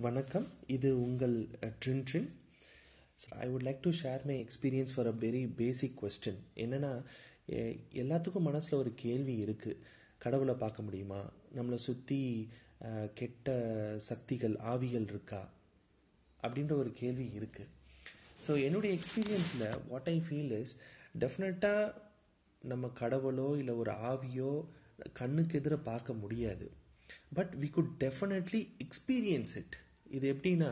வணக்கம் இது உங்கள் ட்ரின் ட்ரின் I would like to share my experience for a very basic question என்னென்னா எல்லாத்துக்கும் மனசில் ஒரு கேள்வி இருக்குது கடவுளை பார்க்க முடியுமா நம்மளை சுற்றி கெட்ட சக்திகள் ஆவிகள் இருக்கா அப்படின்ற ஒரு கேள்வி இருக்குது ஸோ என்னுடைய எக்ஸ்பீரியன்ஸில் வாட் ஐ ஃபீல் இஸ் டெஃபினட்டாக நம்ம கடவுளோ இல்லை ஒரு ஆவியோ கண்ணுக்கு எதிர பார்க்க முடியாது but we could definitely experience it இது எப்படின்னா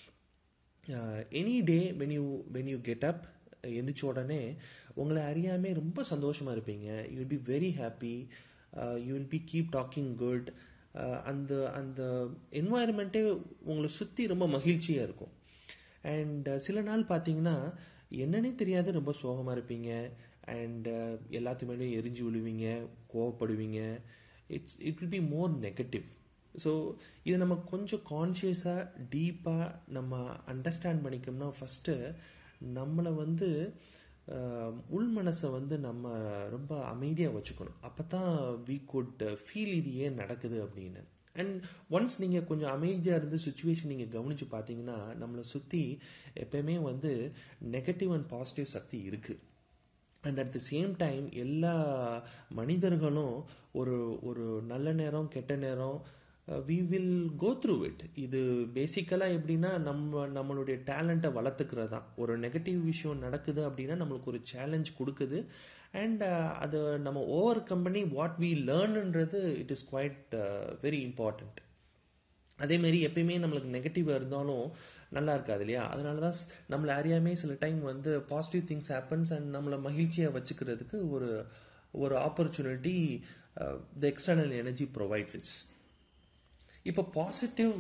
any day when you when you get up எந்திரிச்ச உடனே உங்களை அறியாமே ரொம்ப சந்தோஷமாக இருப்பீங்க you will be very happy you will be keep talking good அந்த அந்த என்வாயர்மெண்ட்டே உங்களை சுற்றி ரொம்ப மகிழ்ச்சியாக இருக்கும் அண்ட் சில நாள் பார்த்தீங்கன்னா என்னன்னே தெரியாது ரொம்ப சோகமாக இருப்பீங்க அண்ட் எல்லாத்துமேலே எரிஞ்சு விழுவீங்க கோவப்படுவீங்க it's it will be more negative so இதை நம்ம கொஞ்சம் கான்ஷியஸாக டீப்பாக நம்ம அண்டர்ஸ்டாண்ட் பண்ணிக்கணும்னா ஃபஸ்ட்டு நம்மளை வந்து உள் மனசை வந்து நம்ம ரொம்ப அமைதியாக வச்சுக்கணும் அப்போ தான் வி குட் ஃபீல் இது ஏன் நடக்குது அப்படின்னு அண்ட் ஒன்ஸ் நீங்கள் கொஞ்சம் அமைதியாக இருந்து சுச்சுவேஷன் நீங்கள் கவனித்து பார்த்தீங்கன்னா நம்மளை சுற்றி எப்பயுமே வந்து நெகட்டிவ் அண்ட் பாசிட்டிவ் சக்தி இருக்குது and at the same time எல்லா மனிதர்களும் ஒரு ஒரு நல்ல நேரம் கெட்ட நேரம் we will go through it இது பேசிக்கலாக எப்படின்னா நம்ம நம்மளுடைய டேலண்ட்டை வளர்த்துக்கிறது தான் ஒரு நெகட்டிவ் விஷயம் நடக்குது அப்படின்னா நம்மளுக்கு ஒரு சேலஞ்ச் கொடுக்குது அண்ட் அதை நம்ம ஓவர் கம் பண்ணி வாட் வி லேர்னுன்றது it is quite very important அதேமாரி எப்பயுமே நம்மளுக்கு நெகட்டிவாக இருந்தாலும் நல்லா இருக்காது இல்லையா அதனால தான் நம்மளை அறியாமே சில டைம் வந்து பாசிட்டிவ் திங்ஸ் ஹேப்பன்ஸ் அண்ட் நம்மளை மகிழ்ச்சியாக வச்சுக்கிறதுக்கு ஒரு ஒரு opportunity the external energy provides it's இப்போ பாசிட்டிவ்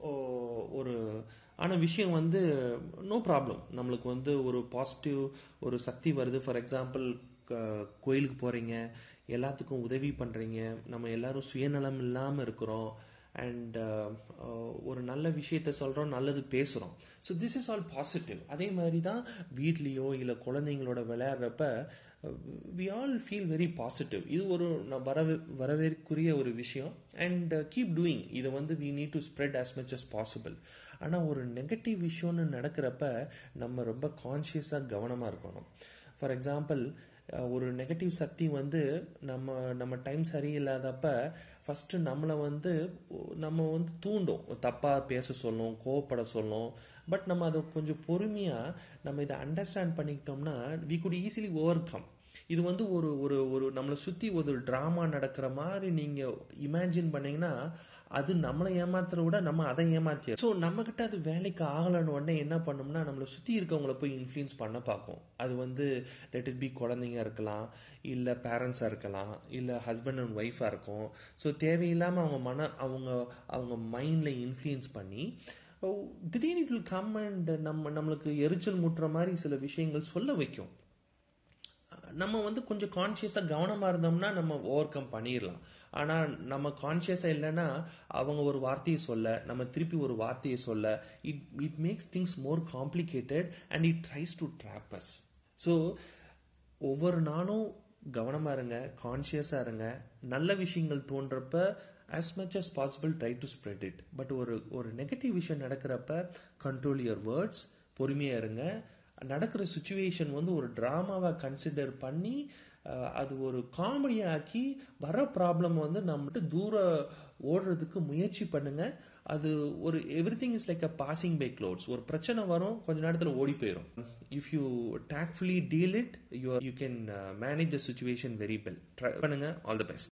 ஒரு ஆன விஷயம் வந்து நோ ப்ராப்ளம் நம்மளுக்கு வந்து ஒரு பாசிட்டிவ் ஒரு சக்தி வருது ஃபார் எக்ஸாம்பிள் கோயிலுக்கு போகிறீங்க எல்லாத்துக்கும் உதவி பண்ணுறீங்க நம்ம எல்லாரும் சுயநலம் இல்லாமல் இருக்கிறோம் அண்ட் ஒரு நல்ல விஷயத்த சொல்கிறோம் நல்லது பேசுகிறோம் so this is all positive அதே மாதிரி தான் வீட்லேயோ இல்லை குழந்தைங்களோட விளையாடுறப்ப we all feel very positive இது ஒரு வரவே வரவேற்குரிய ஒரு விஷயம் அண்ட் கீப் டூயிங் இதை வந்து we need to spread as much as possible ஆனால் ஒரு நெகட்டிவ் விஷயம்னு நடக்கிறப்ப நம்ம ரொம்ப கான்ஷியஸாக கவனமாக இருக்கணும் ஃபார் எக்ஸாம்பிள் ஒரு நெகட்டிவ் சக்தி வந்து நம்ம நம்ம டைம் சரியில்லாதப்ப ஃபஸ்ட்டு நம்மளை வந்து நம்ம வந்து தூண்டும் தப்பாக பேச சொல்லும் கோவப்பட சொல்லும் பட் நம்ம அதை கொஞ்சம் பொறுமையாக நம்ம இதை அண்டர்ஸ்டாண்ட் பண்ணிக்கிட்டோம்னா we could easily overcome இது வந்து ஒரு ஒரு ஒரு நம்மளை சுற்றி ஒரு ட்ராமா நடக்கிற மாதிரி நீங்கள் இமேஜின் பண்ணீங்கன்னா அது நம்மளை ஏமாத்துற விட நம்ம அதை ஏமாத்திய ஸோ நம்மக்கிட்ட அது வேலைக்கு ஆகலைன்னு உடனே என்ன பண்ணோம்னா நம்மளை சுற்றி இருக்கவங்கள போய் இன்ஃப்ளூயன்ஸ் பண்ண பார்க்கும் அது வந்து லெட் இட் பி குழந்தைங்க இருக்கலாம் இல்லை பேரண்ட்ஸாக இருக்கலாம் இல்லை ஹஸ்பண்ட் அண்ட் ஒய்ஃபாக இருக்கும் ஸோ தேவையில்லாமல் அவங்க மன அவங்க அவங்க மைண்டில் இன்ஃப்ளூயன்ஸ் பண்ணி திடீர்னு இட் வில் கம் அண்ட் நம்ம நம்மளுக்கு எரிச்சல் முட்டுற மாதிரி சில விஷயங்கள் சொல்ல வைக்கும் நம்ம வந்து கொஞ்சம் கான்ஷியஸாக கவனமாக இருந்தோம்னா நம்ம ஓவர் கம் பண்ணிடலாம் ஆனால் நம்ம கான்ஷியஸாக இல்லைன்னா அவங்க ஒரு வார்த்தையை சொல்ல நம்ம திருப்பி ஒரு வார்த்தையை சொல்ல it it makes things more complicated and it tries to trap us so ஒவ்வொரு நாளும் கவனமாக இருங்க கான்ஷியஸாக இருங்க நல்ல விஷயங்கள் தோன்றப்ப as much as possible try to spread it but ஒரு ஒரு நெகட்டிவ் விஷயம் நடக்கிறப்ப கண்ட்ரோல் யுவர் வேர்ட்ஸ் பொறுமையாக இருங்க நடக்கிற சுச்சுவேஷன் வந்து ஒரு ட்ராமாவை கன்சிடர் பண்ணி அது ஒரு காமெடியாக்கி வர ப்ராப்ளம் வந்து நம்மகிட்ட தூர ஓடுறதுக்கு முயற்சி பண்ணுங்க அது ஒரு everything is like a passing by clouds ஒரு பிரச்சனை வரும் கொஞ்ச நேரத்தில் ஓடி போயிடும் if you tactfully deal it you you can manage the situation very well try பண்ணுங்க ஆல் த பெஸ்ட்